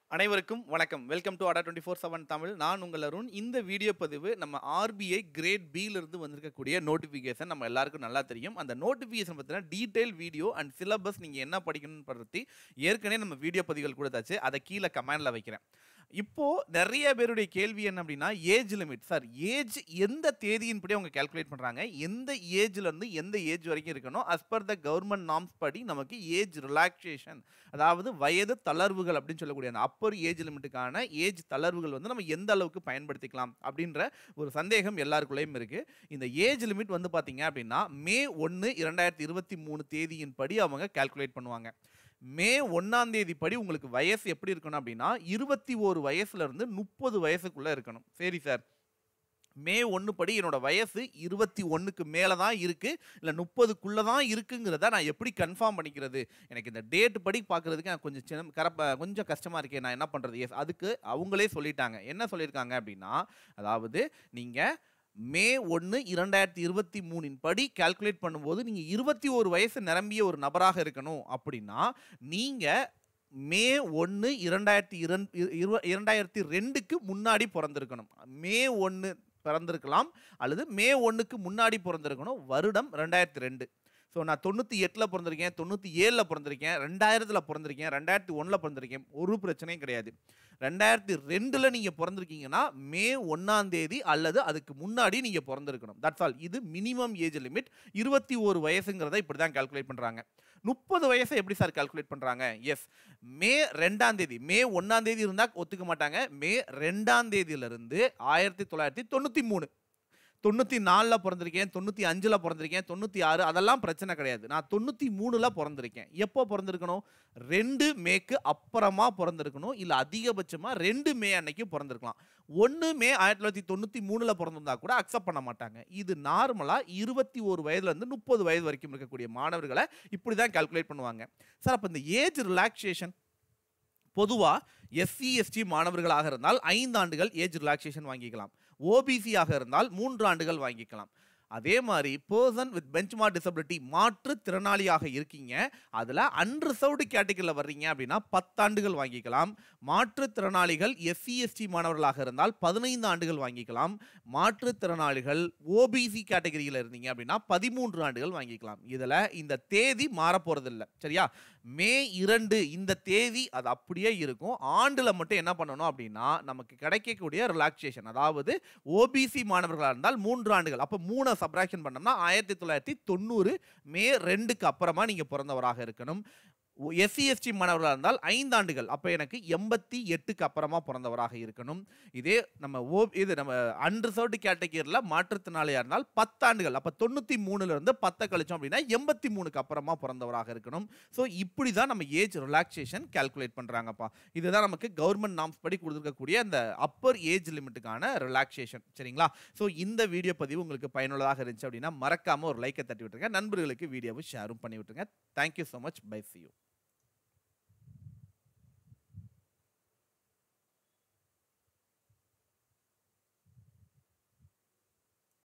அனைவருக்கும் வணக்கம் welcome to Adda twenty four seven Tamil நான் உங்கள் அருண் இந்த வீடியோ பதிவு நம்ம ஆர்பிஐ கிரேட் இருந்து வந்திருக்கக்கூடிய நோட்டிஃபிகேஷன் நம்ம எல்லாருக்கும் நல்லா தெரியும் அந்த நோட்டிஃபிகேஷன் பற்றின டீடைல் வீடியோ அண்ட் சிலபஸ் நீங்கள் என்ன படிக்கணும்னு பற்றி ஏற்கனவே நம்ம வீடியோ பதிவுகள் கொடுத்தாச்சு அதை கீழே கமெண்டில் வைக்கிறேன் இப்போ நிறைய பேருடைய கேள்வி என்ன அப்படின்னா ஏஜ் லிமிட் சார் ஏஜ் எந்த தேதியின்படி அவங்க கால்குலேட் பண்ணுறாங்க எந்த ஏஜ்ல இருந்து எந்த ஏஜ் வரைக்கும் இருக்கணும் as per the government norms படி நமக்கு ஏஜ் ரிலாக்ஸேஷன் அதாவது வயது தளர்வுகள் அப்படின்னு சொல்லக்கூடிய அந்த அப்பர் ஏஜ் லிமிட்டுக்கான ஏஜ் தளர்வுகள் வந்து நம்ம எந்த அளவுக்கு பயன்படுத்திக்கலாம் அப்படின்ற ஒரு சந்தேகம் எல்லாருக்குள்ளேயும் இருக்கு இந்த ஏஜ் லிமிட் வந்து பார்த்தீங்க அப்படின்னா மே ஒன்று இரண்டாயிரத்தி இருபத்தி மூணு தேதியின்படி அவங்க கால்குலேட் பண்ணுவாங்க மே ஒன்றாம் தேதி படி உங்களுக்கு வயசு எப்படி இருக்கணும் அப்படின்னா இருபத்தி ஒரு வயசுல இருந்து முப்பது வயசுக்குள்ள இருக்கணும் சரி சார் மே ஒன்று படி என்னோட வயசு இருபத்தி ஒன்றுக்கு மேலே தான் இருக்குது இல்லை முப்பதுக்குள்ளே தான் இருக்குங்கிறத நான் எப்படி கன்ஃபார்ம் பண்ணிக்கிறது எனக்கு இந்த டேட் படி பார்க்குறதுக்கு எனக்கு கொஞ்சம் சின்ன கரப்ப கொஞ்சம் கஷ்டமாக இருக்கே நான் என்ன பண்ணுறது எஸ் அதுக்கு அவங்களே சொல்லிட்டாங்க என்ன சொல்லியிருக்காங்க அப்படின்னா அதாவது நீங்கள் மே ஒன்று இரண்டாயிரத்தி இருபத்தி மூணின் படி கால்குலேட் பண்ணும்போது நீங்கள் இருபத்தி ஒரு வயசு நிரம்பிய ஒரு நபராக இருக்கணும் அப்படின்னா நீங்கள் மே ஒன்று இரண்டாயிரத்தி இரண் இரு இரண்டாயிரத்தி ரெண்டுக்கு முன்னாடி பிறந்திருக்கணும் மே ஒன்று பிறந்திருக்கலாம் அல்லது மே ஒன்றுக்கு முன்னாடி பிறந்திருக்கணும் வருடம் ரெண்டாயிரத்தி ரெண்டு ஸோ நான் தொண்ணூற்றி எட்டில் பிறந்திருக்கேன் தொண்ணூற்றி ஏழில் பிறந்திருக்கேன் ரெண்டாயிரத்தில் பிறந்திருக்கேன் ரெண்டாயிரத்தி ஒன்றில் பிறந்திருக்கேன் ஒரு பிரச்சனையும் கிடையாது ரெண்டாயிரத்தி ரெண்டில் நீங்கள் பிறந்திருக்கீங்கன்னா மே ஒன்றாம் தேதி அல்லது அதுக்கு முன்னாடி நீங்கள் பிறந்திருக்கணும் தட்ஸ் ஆல் இது மினிமம் ஏஜ் லிமிட் இருபத்தி ஒரு வயசுங்கிறத இப்படி தான் கால்குலேட் பண்ணுறாங்க முப்பது வயசை எப்படி சார் கால்குலேட் பண்ணுறாங்க எஸ் மே ரெண்டாம் தேதி மே ஒன்றாம் தேதி இருந்தால் ஒத்துக்க மாட்டாங்க மே ரெண்டாம் தேதியிலிருந்து ஆயிரத்தி தொள்ளாயிரத்தி தொண்ணூற்றி மூணு தொண்ணூற்றி நாலில் பிறந்திருக்கேன் தொண்ணூற்றி அஞ்சில் பிறந்திருக்கேன் தொண்ணூற்றி ஆறு அதெல்லாம் பிரச்சனை கிடையாது நான் தொண்ணூற்றி மூணில் பிறந்திருக்கேன் எப்போ பிறந்திருக்கணும் ரெண்டு மேக்கு அப்புறமா பிறந்திருக்கணும் இல்லை அதிகபட்சமாக ரெண்டு மே அன்னைக்கு பிறந்திருக்கலாம் ஒன்று மே ஆயிரத்தி தொள்ளாயிரத்தி தொண்ணூற்றி மூணில் பிறந்திருந்தா கூட அக்செப்ட் பண்ண மாட்டாங்க இது நார்மலாக இருபத்தி ஒரு வயதுலேருந்து முப்பது வயது வரைக்கும் இருக்கக்கூடிய மாணவர்களை இப்படி தான் கால்குலேட் பண்ணுவாங்க சார் அப்போ இந்த ஏஜ் ரிலாக்ஸேஷன் பொதுவாக எஸ்சி எஸ்டி மாணவர்களாக இருந்தால் ஐந்து ஆண்டுகள் ஏஜ் ரிலாக்ஸேஷன் வாங்கிக்கலாம் ஓபிசியாக இருந்தால் மூன்று ஆண்டுகள் வாங்கிக்கலாம் அதே மாதிரி பர்சன் வித் பெஞ்ச்மார்க் டிசபிலிட்டி மாற்று திறனாளியாக இருக்கீங்க அதில் அன்ரிசர்வ்டு கேட்டகரியில் வர்றீங்க அப்படின்னா பத்தாண்டுகள் வாங்கிக்கலாம் மாற்றுத்திறனாளிகள் எஸ்சி எஸ்டி மாணவர்களாக இருந்தால் பதினைந்து ஆண்டுகள் வாங்கிக்கலாம் மாற்றுத்திறனாளிகள் ஓபிசி கேட்டகரியில் இருந்தீங்க அப்படின்னா பதிமூன்று ஆண்டுகள் வாங்கிக்கலாம் இதில் இந்த தேதி மாறப்போகிறதில்ல சரியா மே இரண்டு இந்த தேதி அது அப்படியே இருக்கும் ஆண்டில் மட்டும் என்ன பண்ணணும் அப்படின்னா நமக்கு கிடைக்கக்கூடிய ரிலாக்ஸேஷன் அதாவது ஓபிசி மாணவர்களாக இருந்தால் மூன்று ஆண்டுகள் அப்போ மூணை சப்ராக்ஷன் பண்ணோம்னா ஆயிரத்தி தொள்ளாயிரத்தி தொண்ணூறு மே ரெண்டுக்கு அப்புறமா நீங்கள் பிறந்தவராக இருக்கணும் எஸ்சி எஸ்டி மாணவர்களாக இருந்தால் ஐந்து ஆண்டுகள் அப்போ எனக்கு எண்பத்தி எட்டுக்கு அப்புறமா பிறந்தவராக இருக்கணும் இதே நம்ம ஓ இது நம்ம அன்ரிசர்வ்டு கேட்டகரியில் மாற்றுத்திறனாளியாக இருந்தால் பத்தாண்டுகள் அப்போ தொண்ணூற்றி மூணுலேருந்து பத்தை கழிச்சோம் அப்படின்னா எண்பத்தி மூணுக்கு அப்புறமா பிறந்தவராக இருக்கணும் ஸோ இப்படி தான் நம்ம ஏஜ் ரிலாக்ஸேஷன் கால்குலேட் பண்ணுறாங்கப்பா இதுதான் நமக்கு கவர்மெண்ட் நாம்ஸ் படி கொடுத்துருக்கக்கூடிய அந்த அப்பர் ஏஜ் லிமிட்டுக்கான ரிலாக்ஸேஷன் சரிங்களா ஸோ இந்த வீடியோ பதிவு உங்களுக்கு பயனுள்ளதாக இருந்துச்சு அப்படின்னா மறக்காமல் ஒரு லைக்கை தட்டி விட்டுருங்க நண்பர்களுக்கு வீடியோவை ஷேரும் பண்ணி விட்டுருங்க thank you so much bye see you